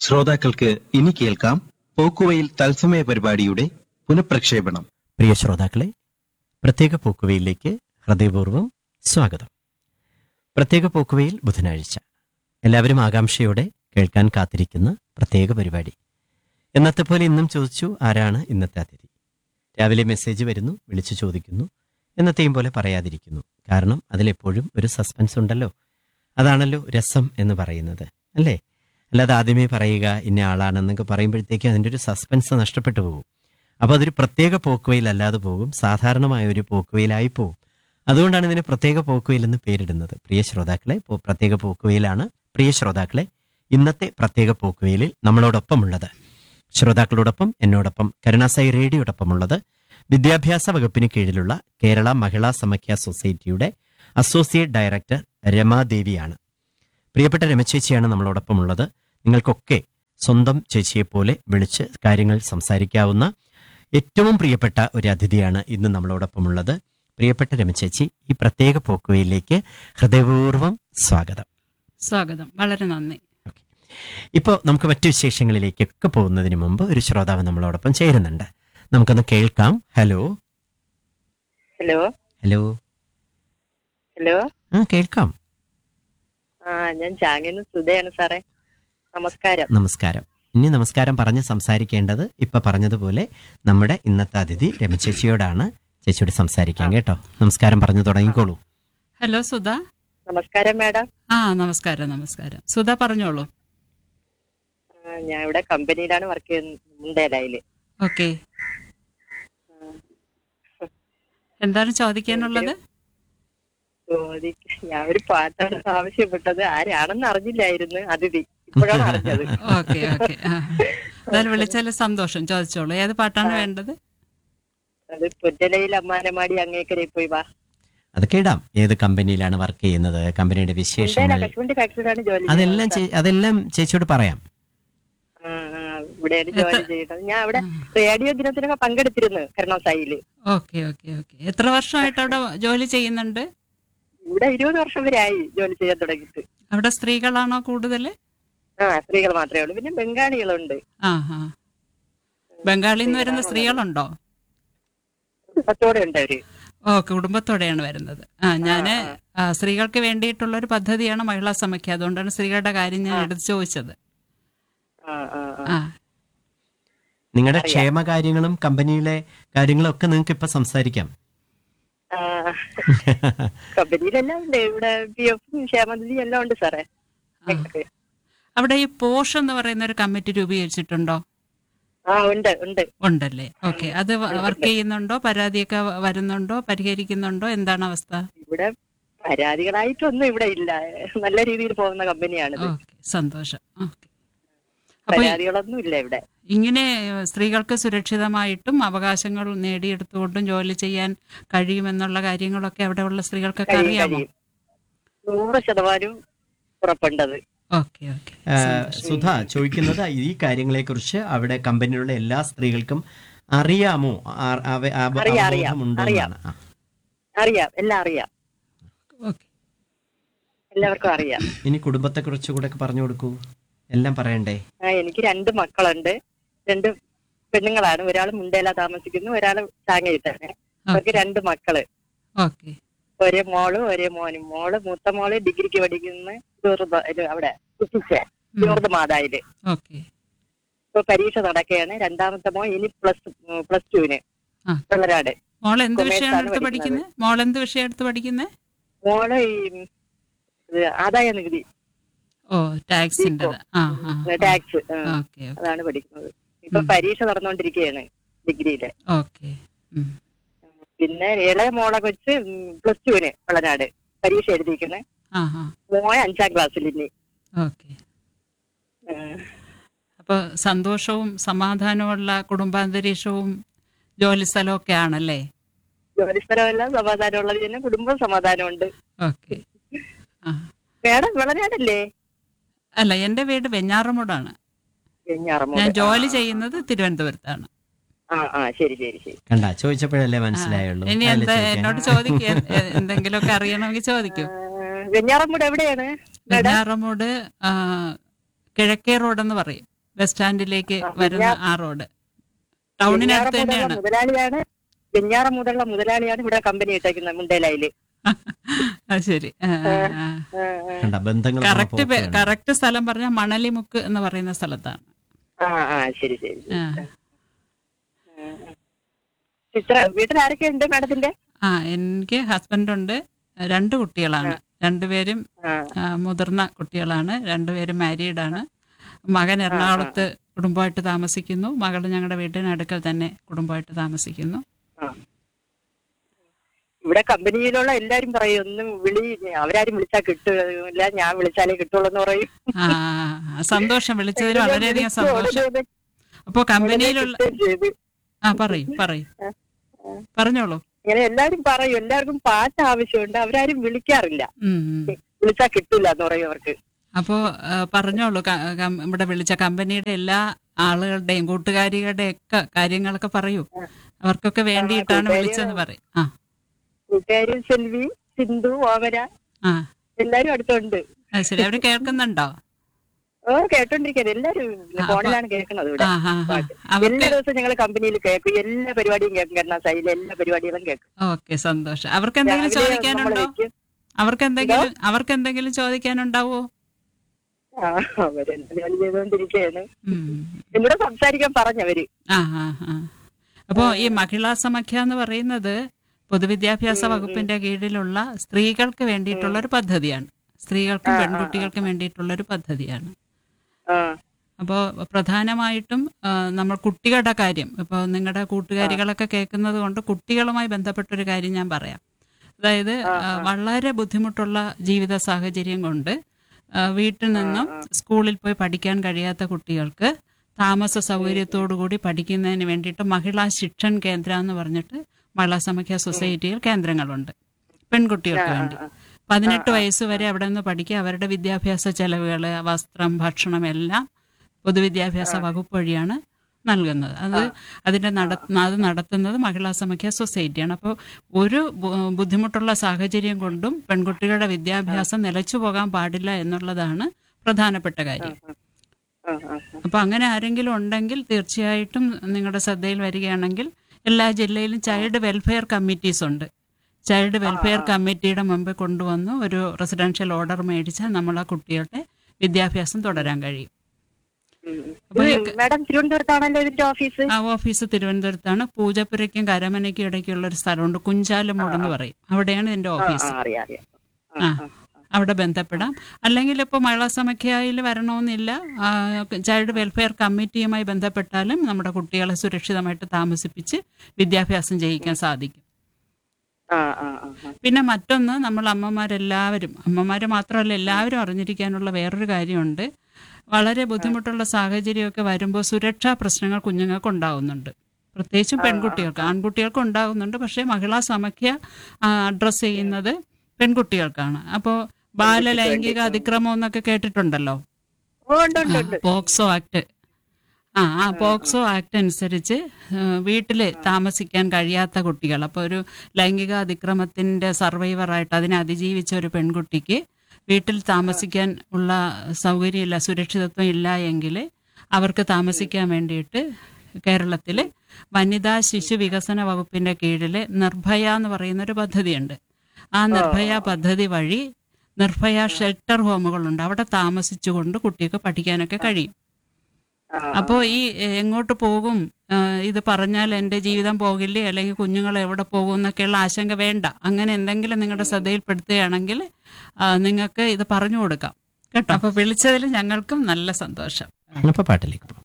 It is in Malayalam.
ശ്രോതാക്കൾക്ക് ഇനി കേൾക്കാം പോക്കുവയിൽ തത്സമയ പരിപാടിയുടെ പുനഃപ്രക്ഷേപണം പ്രിയ ശ്രോതാക്കളെ പ്രത്യേക പോക്കുവയിലേക്ക് ഹൃദയപൂർവ്വം സ്വാഗതം പ്രത്യേക പോക്കുവയിൽ ബുധനാഴ്ച എല്ലാവരും ആകാംക്ഷയോടെ കേൾക്കാൻ കാത്തിരിക്കുന്ന പ്രത്യേക പരിപാടി എന്നത്തെ പോലെ ഇന്നും ചോദിച്ചു ആരാണ് ഇന്നത്തെ അതിഥി രാവിലെ മെസ്സേജ് വരുന്നു വിളിച്ചു ചോദിക്കുന്നു എന്നത്തെയും പോലെ പറയാതിരിക്കുന്നു കാരണം അതിലെപ്പോഴും ഒരു സസ്പെൻസ് ഉണ്ടല്ലോ അതാണല്ലോ രസം എന്ന് പറയുന്നത് അല്ലേ അല്ലാതെ ആദ്യമേ പറയുക ഇന്ന ആളാണെന്നൊക്കെ പറയുമ്പോഴത്തേക്കും അതിൻ്റെ ഒരു സസ്പെൻസ് നഷ്ടപ്പെട്ടു പോകും അപ്പോൾ അതൊരു പ്രത്യേക പോക്കുവയിൽ അല്ലാതെ പോകും സാധാരണമായ ഒരു പോക്കുവയിലായി പോകും അതുകൊണ്ടാണ് ഇതിന് പ്രത്യേക പോക്കുവയിൽ എന്ന് പേരിടുന്നത് പ്രിയ ശ്രോതാക്കളെ പോ- പ്രത്യേക പോക്കുവയിലാണ് പ്രിയ ശ്രോതാക്കളെ ഇന്നത്തെ പ്രത്യേക പോക്കുവയിലിൽ നമ്മളോടൊപ്പമുള്ളത് ശ്രോതാക്കളോടൊപ്പം എന്നോടൊപ്പം കരുണാസായി റേഡിയോടൊപ്പമുള്ളത് വിദ്യാഭ്യാസ വകുപ്പിന് കീഴിലുള്ള കേരള മഹിളാ സമഖ്യ സൊസൈറ്റിയുടെ അസോസിയേറ്റ് ഡയറക്ടർ രമാദേവിയാണ് പ്രിയപ്പെട്ട രമചേച്ചിയാണ് നമ്മളോടൊപ്പമുള്ളത് നിങ്ങൾക്കൊക്കെ സ്വന്തം ചേച്ചിയെപ്പോലെ വിളിച്ച് കാര്യങ്ങൾ സംസാരിക്കാവുന്ന ഏറ്റവും പ്രിയപ്പെട്ട ഒരു അതിഥിയാണ് ഇന്ന് നമ്മളോടൊപ്പമുള്ളത് പ്രിയപ്പെട്ട രമചേച്ചി ഈ പ്രത്യേക പോക്കുവയിലേക്ക് ഹൃദയപൂർവ്വം സ്വാഗതം സ്വാഗതം വളരെ നന്ദി ഇപ്പോൾ നമുക്ക് മറ്റു വിശേഷങ്ങളിലേക്കൊക്കെ പോകുന്നതിന് മുമ്പ് ഒരു ശ്രോതാവ് നമ്മളോടൊപ്പം ചേരുന്നുണ്ട് നമുക്കൊന്ന് കേൾക്കാം ഹലോ ഹലോ ഹലോ ഹലോ ആ കേൾക്കാം ആ ഞാൻ ചാങ്ങിന്ന് സുധയാണ് സാറേ നമസ്കാരം നമസ്കാരം ഇനി നമസ്കാരം പറഞ്ഞ് സംസാരിക്കേണ്ടത് ഇപ്പൊ പറഞ്ഞതുപോലെ നമ്മുടെ ഇന്നത്തെ അതിഥി രമചേച്ചിയോടാണ് ചേച്ചിയോട് സംസാരിക്കാം കേട്ടോ നമസ്കാരം പറഞ്ഞു തുടങ്ങിക്കോളൂ ഹലോ സുധ നമസ്കാരം മാഡം ആ നമസ്കാരം നമസ്കാരം സുധ പറഞ്ഞോളൂ ആ, ഞാൻ ഇവിടെ കമ്പനിയിലാണ് വർക്ക് ചെയ്യുന്നത് മുണ്ടേലയില് ഓക്കെ എന്താണ് ചോദിക്കാനുള്ളത് ചോദിക്ക- ഞാൻ ഒരു പാട്ടാണ് ആവശ്യപ്പെട്ടത് ആരാണെന്ന് അറിഞ്ഞില്ലായിരുന്നു അതിഥി ഇപ്പോഴാണ് അറിഞ്ഞത് ഓക്കെ ഓക്കെ ആ എന്തായാലും വിളിച്ചാൽ സന്തോഷം ചോദിച്ചോളൂ ഏത് പാട്ടാണ് വേണ്ടത് അത് പുറ്റലയിൽ അമ്മാനമാടി അങ്ങേക്കരെ പോയി വാ അതൊക്കെ ഇടാം ഏത് കമ്പനിയിലാണ് വർക്ക് ചെയ്യുന്നത് കമ്പനിയുടെ മുണ്ടേല വിശേഷങ്ങൾ കശുവണ്ടി ഫാക്ടറിയിലാണ് ജോലി അതെല്ലാം ചെയ്യുന്നത്. ചേ- അതെല്ലാം ചേച്ചിയോട് പറയാം ആ, ആ, ഇവിടെയാണ് ജോലി ചെയ്യുന്നത് ഞാൻ അവിടെ റേഡിയോ ദിനത്തിനൊക്കെ പങ്കെടുത്തിരുന്നു കരുണാസായില് ഓക്കെ ഓക്കെ ഓക്കെ എത്ര വർഷമായിട്ട് അവിടെ ജോലി ചെയ്യുന്നുണ്ട് ഇവിടെ ഇരുപത് വർഷം വരെ ആയി ജോലി ചെയ്യാൻ തുടങ്ങിയിട്ട് അവിടെ സ്ത്രീകളാണോ കൂടുതൽ ആ സ്ത്രീകൾ മാത്രമേ ഉള്ളൂ പിന്നെ ബംഗാളികളുണ്ട് ആ ആ ബംഗാളിൽ നിന്ന് വരുന്ന സ്ത്രീകളുണ്ടോ പത്തോടെ ഉണ്ട് അവര് ഓ കുടുംബത്തോടെയാണ് വരുന്നത് ആ ഞാന് ആ, സ്ത്രീകൾക്ക് വേണ്ടിയിട്ടുള്ള ഒരു പദ്ധതിയാണ് മഹിളാ സമഖ്യ അതുകൊണ്ടാണ് സ്ത്രീകളുടെ കാര്യം ഞാൻ എടുത്ത് ചോദിച്ചത് ആ ആ ആ. ആ നിങ്ങളുടെ ക്ഷേമകാര്യങ്ങളും കമ്പനിയിലെ കാര്യങ്ങളും ഒക്കെ നിങ്ങൾക്ക് ഇപ്പൊ സംസാരിക്കാം ആ കമ്പനിയിലെല്ലാം ഉണ്ട് ഇവിടെ പി എഫും ക്ഷേമനിധി എല്ലാം ഉണ്ട് സാറേ അവിടെ ഈ പോഷ് എന്ന് പറയുന്ന ഒരു കമ്മിറ്റി രൂപീകരിച്ചിട്ടുണ്ടോ ആ ഉണ്ട് ഉണ്ട് ഉണ്ടല്ലേ ഓക്കെ അത് വർക്ക് ചെയ്യുന്നുണ്ടോ പരാതിയൊക്കെ വ- വരുന്നുണ്ടോ പരിഹരിക്കുന്നുണ്ടോ എന്താണ് അവസ്ഥ ഇവിടെ പരാതികളായിട്ടൊന്നും ഇവിടെ ഇല്ല നല്ല രീതിയിൽ പോകുന്ന കമ്പനിയാണിത് ഓക്കെ സന്തോഷം ഓക്കെ അപ്പൊ ഈ- പരാതികളൊന്നും ഇല്ല ഇവിടെ ഇങ്ങനെ സ്ത്രീകൾക്ക് സുരക്ഷിതമായിട്ടും അവകാശങ്ങൾ നേടിയെടുത്തുകൊണ്ടും ജോലി ചെയ്യാൻ കഴിയുമെന്നുള്ള കാര്യങ്ങളൊക്കെ അവിടെയുള്ള സ്ത്രീകൾക്കൊക്കെ കഴിയും അറിയാമോ കഴിയും നൂറ് ശതമാനവും ഉറപ്പുണ്ടത് ഓക്കെ ഓക്കെ ആ, സുധ ചോദിക്കുന്നത് ഈ കാര്യങ്ങളെക്കുറിച്ച് അവിടെ കമ്പനിയിലുള്ള എല്ലാ സ്ത്രീകൾക്കും അറിയാമോ ആ- അവ- അവ- അറിയാം, അറിയാം, അവബോധമുണ്ടോ അറിയാം. എന്നാണ്. ആ. അറിയാം എല്ലാം അറിയാം ഓക്കെ എല്ലാവർക്കും അറിയാം ഇനി കുടുംബത്തെ കുറിച്ച് കൂടെ ഒക്കെ പറഞ്ഞു കൊടുക്കൂ എല്ലാം പറയണ്ടേ ആ എനിക്ക് രണ്ട് മക്കളുണ്ട് രണ്ട് പെണ്ണുങ്ങളാണ് ഒരാൾ മുണ്ടേല താമസിക്കുന്നു ഒരാൾ ചാങ്ങയിട്ടാണ് അവർക്ക് രണ്ട് മക്കള് ഓക്കെ ഒരേ മോള് ഒരേ മോനും മോള് മൂത്ത മോള് ഡിഗ്രിക്ക് പഠിക്കുന്ന ചെറുത ഇത് അവിടെ കുട്ടിച്ചേ ചെറുത് മാതായില് ഓക്കെ ഇപ്പൊ പരീക്ഷ നടക്കുകയാണ് രണ്ടാമത്തെ മോൻ ഇനി പ്ലസ് പ്ലസ് ടുവിന് ആ. വെള്ളരാട് മോൾ എന്ത് Commerce വിഷയമാണ് ആണ് എടുത്ത് പഠിക്കുന്നത് മോൾ എന്ത് വിഷയം എടുത്ത് പഠിക്കുന്നത് മോള് ഈ ഇത് ആദായ നികുതി ഓ ടാക്സിന്റെ ആ ആ ടാക്സ് ഓക്കെ അതാണ് പഠിക്കുന്നത് ഇപ്പൊ പരീക്ഷ നടന്നുകൊണ്ടിരിക്കുകയാണ് ഡിഗ്രിയില് ഓക്കെ പിന്നെ ഇളയ മോളെ കൊച്ച് പ്ലസ് ടുവിന് വെള്ളനാട് പരീക്ഷ എഴുതിയിരിക്കുന്നത് ആ ആ മോൻ അഞ്ചാം ക്ലാസ്സിൽ ഇനി ഓക്കെ അപ്പോൾ സന്തോഷവും സമാധാനമുള്ള കുടുംബാന്തരീക്ഷവും ജോലി സ്ഥലവും ഒക്കെ ആണല്ലേ ജോലിസ്ഥലമെല്ലാം സമാധാനമുള്ളത് തന്നെ കുടുംബം സമാധാനമുണ്ട് ഓക്കെ ആ വേറെ വെള്ളനാടല്ലേ അല്ല എൻ്റെ വീട് വെഞ്ഞാറമൂടാണ് വെഞ്ഞാറമ്മൂട്. ഞാൻ ജോലി ചെയ്യുന്നത് തിരുവനന്തപുരത്താണ് ആ ആ ശരി ശരി ശരി കണ്ട ചോദിച്ചപ്പോഴല്ലേ മനസ്സിലായുള്ളൂ ഇനി അതല്ലേ എന്താ ചോദിക്കാൻ? എന്നോട് ചോദിക്കുക എന്തെങ്കിലുമൊക്കെ അറിയണമെങ്കിൽ ചോദിക്കൂ ആ, വെഞ്ഞാറമ്മൂട് എവിടെയാണ് മേഡം വെഞ്ഞാറമൂട് ആ, കിഴക്കേ റോഡെന്ന് പറയും ബസ് സ്റ്റാൻഡിലേക്ക് വരുന്ന ആ റോഡ് ടൗണിനടുത്ത് തന്നെയാണ് മുതലാളിയാണ് വെഞ്ഞാറം മുതലുള്ള മുതലാളിയാണ് ഇവിടെ കമ്പനി ഇട്ടേക്കുന്നത് മുണ്ടേലയില് അത് ശരി കണ്ട ബന്ധങ്ങൾ കറക്റ്റ് കറക്റ്റ് സ്ഥലം പറഞ്ഞാൽ മണലിമുക്ക് എന്ന് പറയുന്ന സ്ഥലത്താണ് ആ ആ ശരി ശരി ആ. ചിത്ര വീട്ടിൽ ആരൊക്കെ ഉണ്ട് മാഡത്തിന്റെ ആ എനിക്ക് ഹസ്ബൻഡുണ്ട് രണ്ട് കുട്ടികളാണ് രണ്ടുപേരും ആ ആ, മുതിർന്ന കുട്ടികളാണ് രണ്ടുപേരും മാരീഡാണ് മകൻ എറണാകുളത്ത് കുടുംബമായിട്ട് താമസിക്കുന്നു മകൾ ഞങ്ങളുടെ വീട്ടിനടുക്കൽ തന്നെ കുടുംബമായിട്ട് താമസിക്കുന്നു ആ. ഇവിടെ കമ്പനിയിലുള്ള എല്ലാരും പറയും ഒന്നും വിളി അവരാരും വിളിച്ചാൽ കിട്ടില്ല ഞാൻ വിളിച്ചാലേ കിട്ടുള്ളൂ എന്ന് പറയും ആ സന്തോഷം വിളിച്ചതിൽ വളരെയധികം സന്തോഷം അപ്പോ കമ്പനിയിലുള്ള കിട്ടുകയും ചെയ്തു. ആ പറയും പറയും പറഞ്ഞോളൂ ഇങ്ങനെ എല്ലാരും പറയും എല്ലാവർക്കും പാട്ട് ആവശ്യമുണ്ട് അവരാരും വിളിക്കാറില്ല ഉം, ഉം. വിളിച്ചാൽ കിട്ടില്ല എന്ന് പറയും അവർക്ക് അപ്പോ ആ, പറഞ്ഞോളൂ ക- കം- ഇവിടെ വിളിച്ച കമ്പനിയുടെ എല്ലാ ആളുകളുടെയും കൂട്ടുകാരികളുടെ ഒക്കെ കാര്യങ്ങളൊക്കെ പറയൂ അവർക്കൊക്കെ വേണ്ടിയിട്ടാണ് കൂട്ടുകാരി- വിളിച്ചതെന്ന് പറയും ആ കൂട്ടുകാരി സെൽവി സിന്ധു ഓമര ആ എല്ലാരും അടുത്തുണ്ട് അത് ശരി അവര് കേൾക്കുന്നുണ്ടോ ഓ കേട്ടോണ്ടിരിക്കാൻ എല്ലാരും ഫോണിലാണ് കേൾക്കുന്നത് ഇവിടെ ആ ആ ആ. പാട്ട്. അവർക്ക് എല്ലാ ദിവസവും ഞങ്ങൾ കമ്പനിയിൽ കേൾക്കും എല്ലാ പരിപാടിയും കേൾക്കും കരുണ സൈഡിലെ എല്ലാ പരിപാടികളും കേൾക്കും ഓക്കെ സന്തോഷം അവർക്ക് എന്തെങ്കിലും രാവിലെ നമ്മള് ചോദിക്കാനുണ്ടോ വെക്കും. അവർക്ക് എന്തെങ്കിലും അവർക്ക് എന്തെങ്കിലും ചോദിക്കാനുണ്ടാവോ ആ അവരെന്ത് ജോലി ചെയ്തുകൊണ്ടിരിക്കുകയാണ് ഉം. എന്നോട് സംസാരിക്കാൻ പറഞ്ഞവര് ആ ആ ആ അപ്പോ ഈ മഹിളാ സമഖ്യ എന്ന് പറയുന്നത് പൊതുവിദ്യാഭ്യാസ വകുപ്പിന്റെ കീഴിലുള്ള സ്ത്രീകൾക്ക് വേണ്ടിയിട്ടുള്ള ഒരു പദ്ധതിയാണ് സ്ത്രീകൾക്കും പെൺകുട്ടികൾക്കും വേണ്ടിയിട്ടുള്ള ഒരു പദ്ധതിയാണ് ആ അപ്പോൾ പ്രധാനമായിട്ടും ആ, നമ്മൾ കുട്ടികളുടെ കാര്യം ഇപ്പോൾ നിങ്ങളുടെ കൂട്ടുകാരികളൊക്കെ കേൾക്കുന്നത് കൊണ്ട് കുട്ടികളുമായി ബന്ധപ്പെട്ടൊരു കാര്യം ഞാൻ പറയാം അതായത് ആ, വളരെ ബുദ്ധിമുട്ടുള്ള ജീവിത സാഹചര്യം കൊണ്ട് ആ, വീട്ടിൽ നിന്നും സ്കൂളിൽ പോയി പഠിക്കാൻ കഴിയാത്ത കുട്ടികൾക്ക് താമസ സൗകര്യത്തോടു കൂടി പഠിക്കുന്നതിന് വേണ്ടിയിട്ട് മഹിളാ ശിക്ഷൺ കേന്ദ്ര എന്ന് പറഞ്ഞിട്ട് മഹിളാ സമഖ്യ സൊസൈറ്റിയിൽ കേന്ദ്രങ്ങളുണ്ട് പെൺകുട്ടികൾക്ക് വേണ്ടി പതിനെട്ട് വയസ്സ് വരെ അവിടെ നിന്ന് പഠിക്കുക അവരുടെ വിദ്യാഭ്യാസ ചെലവുകൾ വസ്ത്രം ഭക്ഷണം എല്ലാം പൊതുവിദ്യാഭ്യാസ വകുപ്പ് വഴിയാണ് നൽകുന്നത് അത് അതിന്റെ നട അത് നടത്തുന്നത് മഹിളാ സമഖ്യ സൊസൈറ്റിയാണ് അപ്പോൾ ഒരു ബു- ബുദ്ധിമുട്ടുള്ള സാഹചര്യം കൊണ്ടും പെൺകുട്ടികളുടെ വിദ്യാഭ്യാസം നിലച്ചു പോകാൻ പാടില്ല എന്നുള്ളതാണ് പ്രധാനപ്പെട്ട കാര്യം ആ, ആ, ആ. അപ്പൊ അങ്ങനെ ആരെങ്കിലും ഉണ്ടെങ്കിൽ തീർച്ചയായിട്ടും നിങ്ങളുടെ ശ്രദ്ധയിൽ വരികയാണെങ്കിൽ എല്ലാ ജില്ലയിലും ചൈൽഡ് വെൽഫെയർ കമ്മിറ്റീസ് ഉണ്ട് ചൈൽഡ് വെൽഫെയർ കമ്മിറ്റിയുടെ മുമ്പ് കൊണ്ടുവന്ന് ഒരു റെസിഡൻഷ്യൽ ഓർഡർ മേടിച്ചാൽ നമ്മൾ ആ കുട്ടികളുടെ വിദ്യാഭ്യാസം തുടരാൻ കഴിയും ഉം, ഉം. അപ്പൊ ഈ- ഇത് മാഡം തിരുവനന്തപുരത്താണല്ലോ ഇതിന്റെ ഓഫീസ് ആ ഓഫീസ് തിരുവനന്തപുരത്താണ് പൂജപ്പുരയ്ക്കും കരമനയ്ക്കും ഇടയ്ക്കുള്ള ഒരു സ്ഥലമുണ്ട് കുഞ്ചാലമൂട് എന്ന് പറയും അവിടെയാണ് ഇതിന്റെ ആ, ഓഫീസ് ആ, അറിയാം അറിയാം ആ അവിടെ ബന്ധപ്പെടാം അല്ലെങ്കിൽ ഇപ്പോൾ മഹിളാ സമഖ്യയിൽ വരണമെന്നില്ല ആ, ചൈൽഡ് വെൽഫെയർ കമ്മിറ്റിയുമായി ബന്ധപ്പെട്ടാലും നമ്മുടെ കുട്ടികളെ സുരക്ഷിതമായിട്ട് താമസിപ്പിച്ച് വിദ്യാഭ്യാസം ചെയ്യിക്കാൻ സാധിക്കും ആ ആ ആ ആ. പിന്നെ മറ്റൊന്ന് നമ്മൾ അമ്മമാരെല്ലാവരും അമ്മമാർ മാത്രമല്ല എല്ലാവരും അറിഞ്ഞിരിക്കാനുള്ള വേറൊരു കാര്യമുണ്ട് വളരെ ബുദ്ധിമുട്ടുള്ള സാഹചര്യമൊക്കെ വരുമ്പോൾ സുരക്ഷാ പ്രശ്നങ്ങൾ കുഞ്ഞുങ്ങൾക്ക് ഉണ്ടാകുന്നുണ്ട് പ്രത്യേകിച്ചും പെൺകുട്ടികൾക്ക് ആൺകുട്ടികൾക്ക് ഉണ്ടാകുന്നുണ്ട് പക്ഷേ മഹിളാ സമഖ്യ അഡ്രസ്സ് ചെയ്യുന്നത് പെൺകുട്ടികൾക്കാണ് അപ്പോൾ ബാലലൈംഗിക അതിക്രമം എന്നൊക്കെ കേട്ടിട്ടുണ്ടല്ലോ ഓ ഉണ്ട് ഉണ്ട് ഉണ്ട് പോക്സോ ആക്ട് ആ ആ പോക്സോ ആക്ട് അനുസരിച്ച് വീട്ടിൽ താമസിക്കാൻ കഴിയാത്ത കുട്ടികൾ അപ്പോൾ ഒരു ലൈംഗിക അതിക്രമത്തിന്റെ സർവൈവറായിട്ട് അതിനെ അതിജീവിച്ച ഒരു പെൺകുട്ടിക്ക് വീട്ടിൽ താമസിക്കാൻ ഉള്ള സൗകര്യമില്ല സുരക്ഷിതത്വം ഇല്ല എങ്കിൽ അവർക്ക് താമസിക്കാൻ വേണ്ടിയിട്ട് കേരളത്തിൽ വനിതാ ശിശു വികസന വകുപ്പിന്റെ കീഴിൽ നിർഭയ എന്ന് പറയുന്ന ഒരു പദ്ധതിയുണ്ട് ആ നിർഭയ പദ്ധതി വഴി നിർഭയ ഷെൽട്ടർ ഹോമുകളുണ്ട് അവിടെ താമസിച്ചുകൊണ്ട് കുട്ടിക്ക് പഠിക്കാനൊക്കെ കഴിയും ആ, അപ്പോൾ ഈ എ, എങ്ങോട്ട് പോകും ആ, ഇത് പറഞ്ഞാൽ എൻ്റെ ജീവിതം പോകില്ലേ അല്ലെങ്കിൽ കുഞ്ഞുങ്ങൾ എവിടെ പോകും എന്നൊക്കെയുള്ള ആശങ്ക വേണ്ട അങ്ങനെ എന്തെങ്കിലും നിങ്ങളുടെ ശ്രദ്ധയിൽപ്പെടുത്തുകയാണെങ്കിൽ ആ, നിങ്ങൾക്ക് ഇത് പറഞ്ഞു കൊടുക്കാം കേട്ടോ അപ്പോൾ വിളിച്ചതിൽ ഞങ്ങൾക്കും നല്ല സന്തോഷം അപ്പൊ പാട്ടിലേക്ക് പോകും